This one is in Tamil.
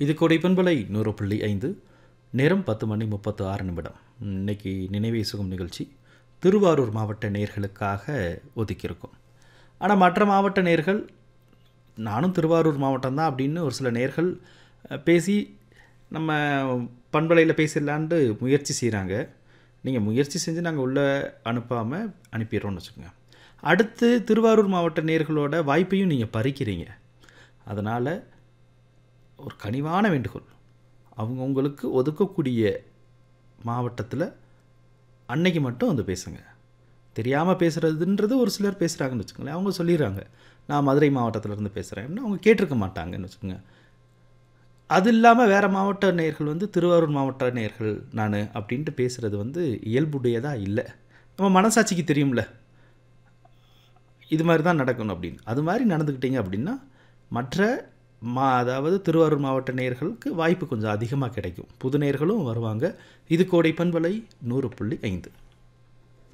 இது கோடை பண்பலை நூறு புள்ளி ஐந்து நேரம் பத்து மணி முப்பத்து ஆறு நிமிடம் இன்னைக்கு நினைவே சுகம் நிகழ்ச்சி திருவாரூர் மாவட்ட நேர்களுக்காக ஒதுக்கியிருக்கும் ஆனால் மற்ற மாவட்ட நேர்கள் நானும் திருவாரூர் மாவட்டம் தான் அப்படின்னு ஒரு சில நேர்கள் அஹ், பேசி நம்ம பண்பலையில் பேசிடலான்ட்டு முயற்சி செய்கிறாங்க நீங்கள் முயற்சி செஞ்சு நாங்கள் உள்ளே அனுப்பாமல் அனுப்பிடுறோம்னு வச்சுக்கோங்க அடுத்து திருவாரூர் மாவட்ட நேர்களோட வாய்ப்பையும் நீங்கள் பறிக்கிறீங்க அதனால் ஒரு கனிவான வேண்டுகோள் அவங்க உங்களுக்கு ஒதுக்கக்கூடிய மாவட்டத்தில் அன்னைக்கு மட்டும் வந்து பேசுங்க தெரியாமல் பேசுகிறதுன்றது ஒரு சிலர் பேசுகிறாங்கன்னு வச்சுக்கோங்களேன் அவங்க சொல்லிடுறாங்க நான் மதுரை மாவட்டத்துல இருந்து பேசுகிறேன்னு அவங்க கேட்டிருக்க மாட்டாங்கன்னு வச்சுக்கோங்க அது இல்லாமல் வேறு மாவட்ட நேயர்கள் வந்து திருவாரூர் மாவட்ட நேயர்கள் நான் அப்படின்ட்டு பேசுகிறது வந்து இயல்புடையதாக இல்லை நம்ம மனசாட்சிக்கு தெரியும்ல இது மாதிரி தான் நடக்கணும் அப்படின்னு அது மாதிரி நடந்துக்கிட்டீங்க அப்படின்னா மற்ற மா அதாவது திருவாரூர் மாவட்ட நேயர்களுக்கு வாய்ப்பு கொஞ்சம் அதிகமாக கிடைக்கும் புது நேயர்களும் வருவாங்க இது கோடை பண்பலை நூறு புள்ளி ஐந்து